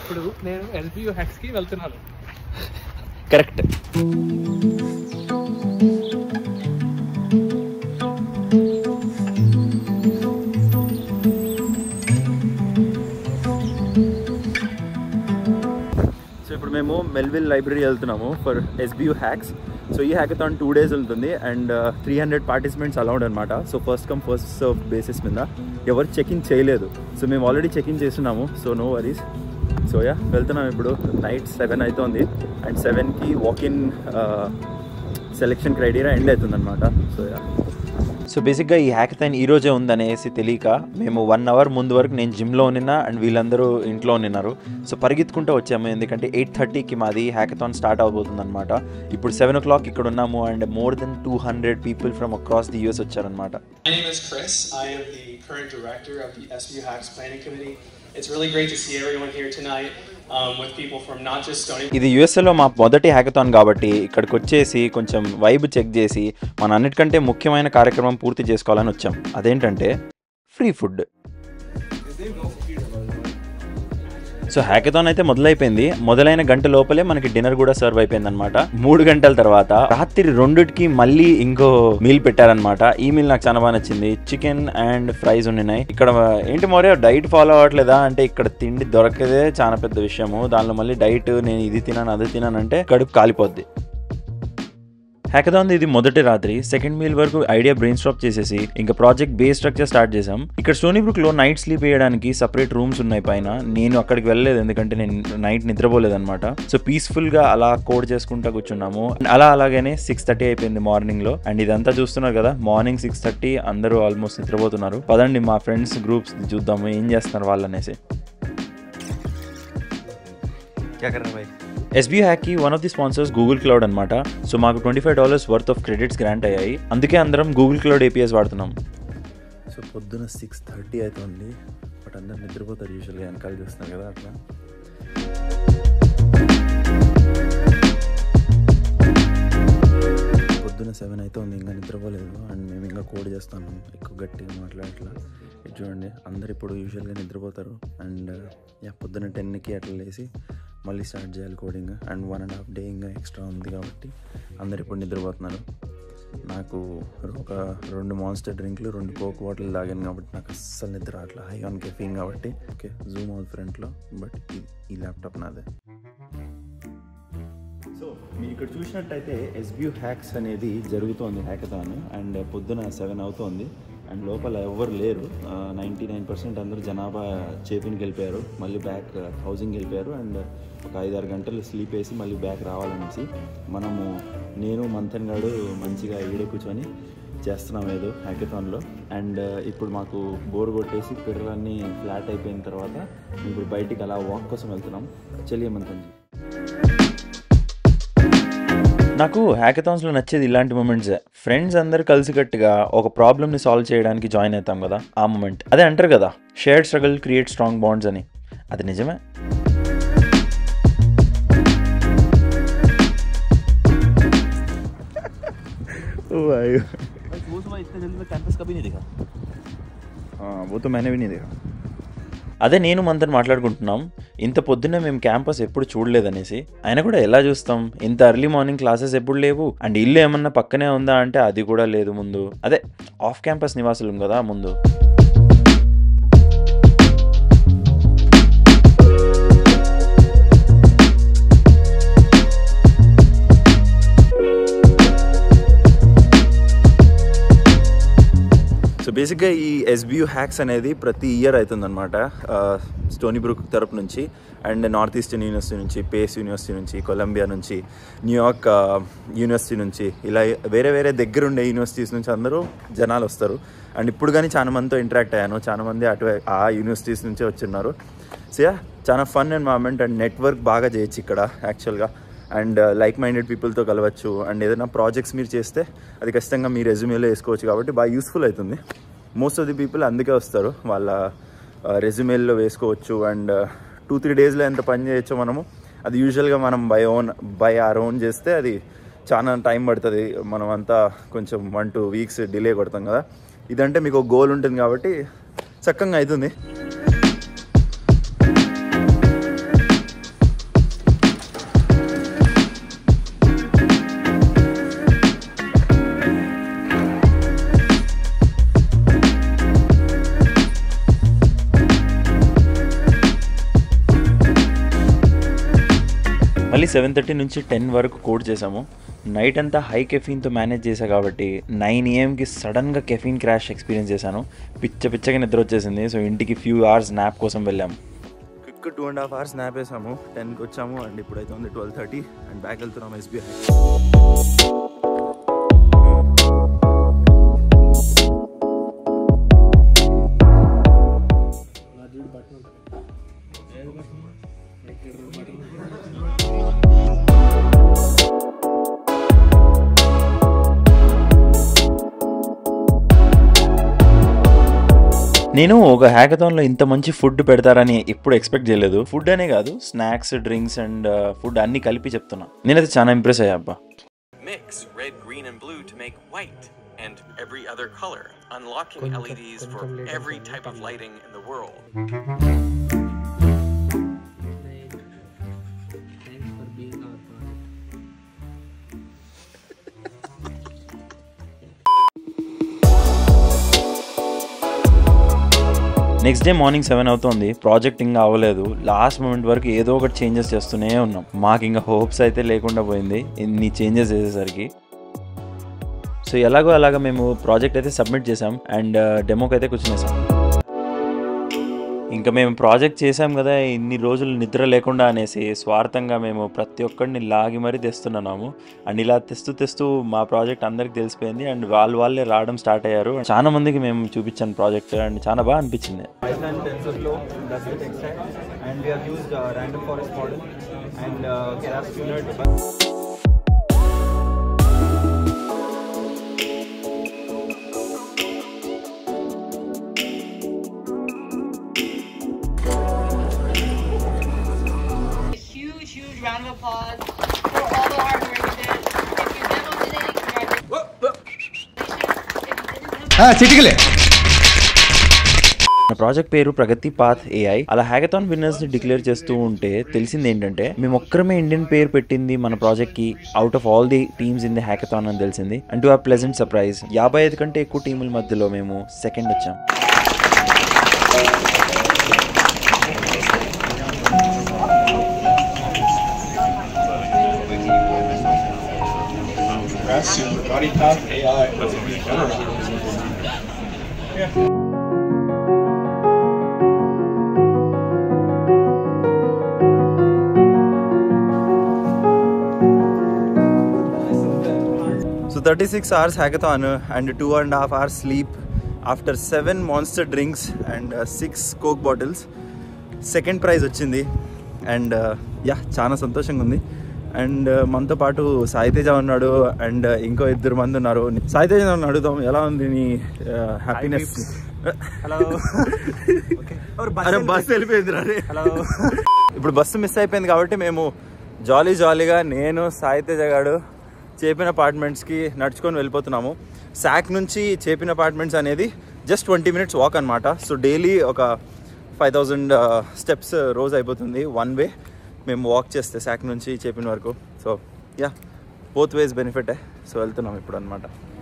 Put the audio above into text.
ఇప్పుడు నేను ఎస్బియు హ్యాక్స్ కి వెళ్తున్నాను కరెక్ట్ సో ఇప్పుడు మేము మెల్విల్ లైబ్రరీ వెళ్తున్నాము ఫర్ ఎస్బియు హ్యాక్స్ సో ఈ హ్యాకథాన్ టూ డేస్ వెళ్తుంది and three hundred participants allowed అనమాట so first come first serve basis మీద ఎవరు చెకింగ్ చేయలేదు సో మేము ఆల్రెడీ చెకింగ్ చేస్తున్నాము so no worries so yeah వెళ్తున్నాం ఇప్పుడు నైట్ సెవెన్ అవుతుంది అండ్ సెవెన్కి walk in selection criteria end అవుతుంది అనమాట సో యా సో బేసిక్గా ఈ హ్యాకథాన్ ఈ రోజే ఉందనేసి తెలియక మేము వన్ అవర్ ముందు వరకు నేను జిమ్లో ఉన్నా అండ్ వీళ్ళందరూ ఇంట్లో ఉన్నారు సో పరిగెత్తుకుంటూ వచ్చాము ఎందుకంటే ఎయిట్ థర్టీకి మాది హ్యాకథాన్ స్టార్ట్ అవబోతుంది అనమాట ఇప్పుడు సెవెన్ ఓ క్లాక్ ఇక్కడ ఉన్నాము and more then two hundred people from across the US వచ్చారనమాట My name is Chris. I am the current director of the SBU Hacks Planning Committee. It's really great to see everyone here tonight um, with people from not just Stony ఇది యూఎస్ఏలో మా మొదటి hackathon కాబట్టి ఇక్కడికి వచ్చేసి కొంచెం vibe check చేసి మన అన్నిటికంటే ముఖ్యమైన కార్యక్రమం పూర్తి చేసుకోవాలని వచ్చాం అదేంటంటే ఫ్రీ ఫుడ్ సో హ్యాకథాన్ అయితే మొదలైపోయింది మొదలైన గంట లోపలే మనకి డిన్నర్ కూడా సర్వ్ అయిపోయింది అనమాట మూడు గంటల తర్వాత రాత్రి రెండుకి మళ్ళీ ఇంకో మీల్ పెట్టారనమాట ఈ మీల్ నాకు చాలా బాగా నచ్చింది చికెన్ అండ్ ఫ్రైస్ ఉన్నాయి ఇక్కడ ఏంటి మోరే డైట్ ఫాలో అవ్వట్లేదా అంటే ఇక్కడ తిండి దొరకదే చాలా పెద్ద విషయము దానిలో మళ్ళీ డైట్ నేను ఇది తినాను అది తినాను అంటే కడుపు కాలిపోద్ది హ్యాకథాన్ ఇది మొదటి రాత్రి సెకండ్ మీల్ వరకు ఐడియా బ్రెయిన్ స్టాప్ చేసేసి ఇంకా ప్రాజెక్ట్ బేస్ స్ట్రక్చర్ స్టార్ట్ చేసాం ఇక్కడ స్టోనీబ్రుక్ లో నైట్ స్లీప్ వేయడానికి సపరేట్ రూమ్స్ ఉన్నాయి పైన నేను అక్కడికి వెళ్ళలేదు ఎందుకంటే నేను నైట్ నిద్రపోలేదు అనమాట సో పీస్ఫుల్ గా అలా కోడ్ చేసుకుంటా కూర్చున్నాము And అలా అలాగనే సిక్స్ థర్టీ అయిపోయింది మార్నింగ్ లో అండ్ ఇదంతా చూస్తున్నారు కదా మార్నింగ్ సిక్స్ థర్టీ అందరూ ఆల్మోస్ట్ నిద్రపోతున్నారు పదండి మా ఫ్రెండ్స్ గ్రూప్స్ చూద్దాము ఏం చేస్తున్నారు వాళ్ళు అనేసి ఎస్బీ హ్యాక్కి one of the sponsors Google Cloud అనమాట సో మాకు twenty five dollars worth of credits grant అయ్యాయి అందుకే అందరం గూగుల్ క్లౌడ్ ఏపీఎస్ వాడుతున్నాం సో పొద్దున సిక్స్ థర్టీ అవుతుంది బట్ అందరు నిద్రపోతారు యూజువల్గా వెనకాల చూస్తున్నారు కదా అట్లా పొద్దున సెవెన్ అవుతుంది ఇంకా నిద్రపోలేదు అండ్ మేము ఇంకా కోడ్ చేస్తాను ఎక్కువ గట్టిగా మాట్లాడట్లా ఇది చూడండి అందరు ఇప్పుడు యూజువల్గా నిద్రపోతారు అండ్ యా పొద్దున టెన్కి అట్లా లేసి మళ్ళీ స్టార్ట్ చేయాలి coding and one and half day ఇంకా ఎక్స్ట్రా ఉంది కాబట్టి అందరు ఇప్పుడు నిద్రపోతున్నారు నాకు ఒక రెండు మాన్స్టర్ డ్రింక్లు రెండు కోక్ బాటిల్ తాగాను కాబట్టి నాకు అస్సలు నిద్ర అట్లా హై ఆన్ కెఫీన్ కాబట్టి ఓకే జూమ్ అవుట్ ఫ్రంట్లో బట్ ఈ ల్యాప్టాప్ నాదే సో మీరు ఇక్కడ చూసినట్టయితే ఎస్బ్యూ హ్యాక్స్ అనేది జరుగుతోంది హ్యాకథాన్ అండ్ పొద్దున సెవెన్ అవుతోంది అండ్ లోపల ఎవ్వరు లేరు నైంటీ నైన్ పర్సెంట్ అందరూ జనాభా చేపినికి వెళ్ళిపోయారు మళ్ళీ బ్యాక్ హౌసింగ్ వెళ్ళిపోయారు అండ్ ఒక ఐదారు గంటలు స్లీప్ వేసి మళ్ళీ బ్యాక్ రావాలనేసి మనము నేను మంథన్ గారు మంచిగా ఈడే కూర్చొని చేస్తున్నాం ఏదో హ్యాకథాన్లో అండ్ ఇప్పుడు మాకు బోర్ కొట్టేసి పిర్రలన్నీ ఫ్లాట్ అయిపోయిన తర్వాత ఇప్పుడు బయటికి అలా వాక్ కోసం వెళ్తున్నాం చెల్లి మంథన్జీ నాకు హ్యాకథాన్స్లో నచ్చేది ఇలాంటి మూమెంట్సే ఫ్రెండ్స్ అందరు కలిసికట్టుగా ఒక ప్రాబ్లమ్ని సాల్వ్ చేయడానికి జాయిన్ అవుతాం కదా ఆ మూమెంట్ అదే అంటారు కదా shared struggle create strong bonds అని అది నిజమే वो सुबह इतने जल्दी में कैंपस कभी नहीं दिखा वो तो मैंने भी नहीं देखा అదే నేను మనతో మాట్లాడుకుంటున్నాం ఇంత పొద్దున్నే మేము క్యాంపస్ ఎప్పుడు చూడలేదనేసి అయినా కూడా ఎలా చూస్తాం ఇంత ఎర్లీ మార్నింగ్ క్లాసెస్ ఎప్పుడు లేవు అండ్ ఇల్లు ఏమన్నా పక్కనే ఉందా అంటే అది కూడా లేదు ముందు అదే ఆఫ్ క్యాంపస్ నివాసులు కదా ముందు సో బేసిక్గా ఈ ఎస్బియు హ్యాక్స్ అనేది ప్రతి ఇయర్ అవుతుందన్నమాట స్టోనీ బ్రూక్ తరపు నుంచి అండ్ నార్త్ ఈస్టర్న్ యూనివర్సిటీ నుంచి పేస్ యూనివర్సిటీ నుంచి కొలంబియా నుంచి న్యూయార్క్ యూనివర్సిటీ నుంచి ఇలా వేరే వేరే దగ్గరుండే యూనివర్సిటీస్ నుంచి అందరూ జనాలు వస్తారు అండ్ ఇప్పుడు కానీ చాలా మందితో ఇంటరాక్ట్ అయ్యాను చాలా మంది అటు ఆ యూనివర్సిటీస్ నుంచే వచ్చిన్నారు సో యా చాలా ఫన్ ఎన్వైర్మెంట్ అండ్ నెట్వర్క్ బాగా చేయొచ్చు ఇక్కడ యాక్చువల్గా అండ్ లైక్ మైండెడ్ పీపుల్తో కలవచ్చు అండ్ ఏదైనా ప్రాజెక్ట్స్ మీరు చేస్తే అది ఖచ్చితంగా మీ రెజ్యూమేలో వేసుకోవచ్చు కాబట్టి బాగా యూస్ఫుల్ అవుతుంది మోస్ట్ ఆఫ్ ది పీపుల్ అందుకే వస్తారు వాళ్ళ రెజ్యూమేల్లో వేసుకోవచ్చు అండ్ టూ త్రీ డేస్లో ఎంత పని చేయొచ్చో మనము అది యూజువల్గా మనం buy own buy or own చేస్తే అది చాలా టైం పడుతుంది మనం అంతా కొంచెం వన్ టూ వీక్స్ డిలే కొడతాం కదా ఇదంటే మీకు ఒక గోల్ ఉంటుంది కాబట్టి చక్కగా అవుతుంది మళ్ళీ సెవెన్ థర్టీ నుంచి టెన్ వరకు కోడ్ చేసాము నైట్ అంతా హై కెఫీన్తో మేనేజ్ చేశా కాబట్టి నైన్ ఏఎంకి సడన్గా కెఫీన్ క్రాష్ ఎక్స్పీరియన్స్ చేశాను పిచ్చ పిచ్చగా నిద్ర వచ్చేసింది సో ఇంటికి ఫ్యూ అవర్స్ నాప్ కోసం వెళ్ళాము quick two and half hours nap వేసాము టెన్కి వచ్చాము అండ్ ఇప్పుడైతే ఉంది ట్వెల్వ్ థర్టీ అండ్ బ్యాక్ వెళ్తున్నాం ఎస్బీఐ నేను ఒక హ్యాకథాన్లో ఇంత మంచి ఫుడ్ పెడతారని ఎప్పుడు ఎక్స్పెక్ట్ చేయలేదు ఫుడ్ అనే కాదు స్నాక్స్ డ్రింక్స్ అండ్ ఫుడ్ అన్ని కలిపి చెప్తున్నా నేనైతే చాలా ఇంప్రెస్ అయ్యా అబ్బా Mix red, green, and blue to make white and every other color, unlocking LEDs for every type of lighting in the world. Thanks for being our part. Next day morning seven అవుతుంది project ఇంకా అవ్వలేదు last moment వరకు ఏదో ఒకటి changes చేస్తూనే ఉన్నాం మాకు ఇంకా హోప్స్ అయితే లేకుండా పోయింది ఇన్ని చేంజెస్ చేసేసరికి సో ఎలాగో అలాగా మేము ప్రాజెక్ట్ అయితే సబ్మిట్ చేసాం అండ్ డెమోకి అయితే కూర్చునేసాం ఇంకా మేము ప్రాజెక్ట్ చేసాం కదా ఇన్ని రోజులు నిద్ర లేకుండా అనేసి స్వార్థంగా మేము ప్రతి ఒక్కరిని లాగి మరీ తెస్తున్నాము అండ్ ఇలా తెస్తూ తెస్తూ మా ప్రాజెక్ట్ అందరికి తెలిసిపోయింది అండ్ వాళ్ళు వాళ్ళే రావడం స్టార్ట్ అయ్యారు చాలా మందికి మేము చూపించాను ప్రాజెక్ట్ అండ్ చాలా బాగా అనిపించింది Python, TensorFlow, that's the tech stack. And we have used uh, random forest model and uh, Keras tuner to A huge, huge round of applause for all the hard work you did. If you demoed today, congratulations. If you didn't demo, నా project పేరు Pragati path AI అలా hackathon winners ని declare చేస్తూ ఉంటే తెలిసింది ఏంటంటే మేము ఒక్కరమే Indian పేరు పెట్టింది మన ప్రాజెక్ట్ కి out of all the teams in the hackathon అని తెలిసింది and to a pleasant surprise యాభై ఐదు కంటే ఎక్కువ టీముల మధ్యలో మేము సెకండ్ వచ్చాం Congrats to Body Path AI. So 36 hours hackathon and two and a half hours sleep after seven monster drinks and uh, six coke bottles. Second prize వచ్చింది and yeah చాలా సంతోషంగా ఉంది అండ్ మనతో పాటు సాయితేజ ఉన్నాడు అండ్ ఇంకో ఇద్దరు మంది ఉన్నారు సాయితేజ నన్ను అడుగుదాం ఎలా ఉంది నీ happiness Hello. okay. Or bus అరే and- బస్సు వెళ్ళిపోయింది రే Hello. ఇప్పుడు బస్సు మిస్ అయిపోయింది కాబట్టి మేము జాలీ జాలీగా నేను సాయితేజ గారు చేపిన అపార్ట్మెంట్స్కి నడుచుకొని వెళ్ళిపోతున్నాము శాక్ నుంచి చేపిన అపార్ట్మెంట్స్ అనేది జస్ట్ ట్వంటీ మినిట్స్ వాక్ అనమాట సో డైలీ ఒక ఫైవ్ థౌజండ్ స్టెప్స్ రోజు అయిపోతుంది వన్ వే మేము వాక్ చేస్తే శాక్ నుంచి చేపిన వరకు సో యా బోత్ వేస్ బెనిఫిటే సో వెళ్తున్నాం ఇప్పుడు అనమాట